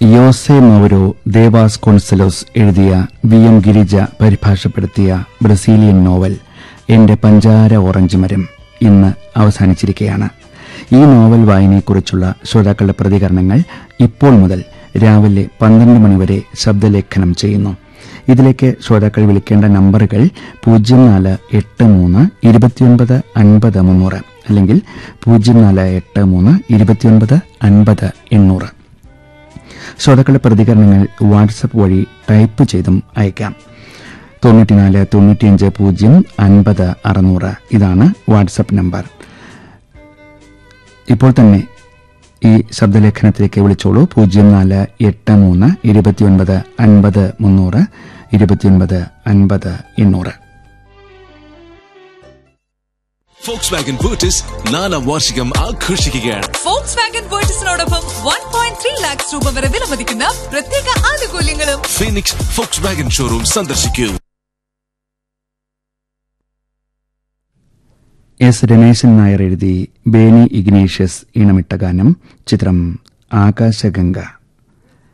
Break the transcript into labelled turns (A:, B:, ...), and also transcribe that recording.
A: യോസെ മൗരോ de Vasconcelos എഴുതിയ V M Girija പരിഭാഷപ്പെടുത്തിയ Brazilian novel എന്റെ പഞ്ചാര ഓറഞ്ച് മരം ഇന്ന് അവസാനിച്ചിരിക്കുകയാണ് ഈ നോവൽ വായനയെക്കുറിച്ചുള്ള ശ്രോതാക്കളുടെ പ്രതികരണങ്ങൾ ഇപ്പോൾ മുതൽ രാവിലെ പന്ത്രണ്ട് മണിവരെ ശബ്ദലേഖനം ചെയ്യുന്നു ഇതിലേക്ക് ശ്രോതാക്കൾ വിളിക്കേണ്ട നമ്പറുകൾ പൂജ്യം നാല് എട്ട് മൂന്ന് ഇരുപത്തിയൊൻപത് അൻപത് മുന്നൂറ് അല്ലെങ്കിൽ പൂജ്യം നാല് എട്ട് മൂന്ന് ഇരുപത്തിയൊൻപത് അൻപത് എണ്ണൂറ് ശ്രോതാക്കളുടെ പ്രതികരണങ്ങൾ വാട്സപ്പ് വഴി ടൈപ്പ് ചെയ്തും അയക്കാം തൊണ്ണൂറ്റിനാല് തൊണ്ണൂറ്റിയഞ്ച് പൂജ്യം അൻപത് അറുന്നൂറ് ഇതാണ് വാട്സപ്പ് നമ്പർ ഇപ്പോൾ തന്നെ ഈ ശബ്ദലേഖനത്തിലേക്ക് വിളിച്ചോളൂ പൂജ്യം നാല് എട്ട് മൂന്ന് ഇരുപത്തിയൊൻപത് അൻപത് മുന്നൂറ് ഇരുപത്തിയൊൻപത് അൻപത് എണ്ണൂറ്
B: ഫോക്സ് വാഗൻ ബൂട്ടിസ് നാലാം വാർഷികം ആഘോഷിക്കുകയാണ്
C: ഫോക്സ് വാഗൻ വേർട്ടസിനോടൊപ്പം വൺ പോയിന്റ് ത്രീ ലാക്സ് രൂപ വരെ വിലമതിക്കുന്ന പ്രത്യേക ആനുകൂല്യങ്ങളും
B: ഫീനിക്സ് ഫോക്സ് വാഗൻ ഷോറൂം സന്ദർശിക്കൂ
A: എസ് രമേശൻ നായർ എഴുതി ബേനി ഇഗ്നേഷ്യസ് ഈണമിട്ട ഗാനം ചിത്രം ആകാശഗംഗ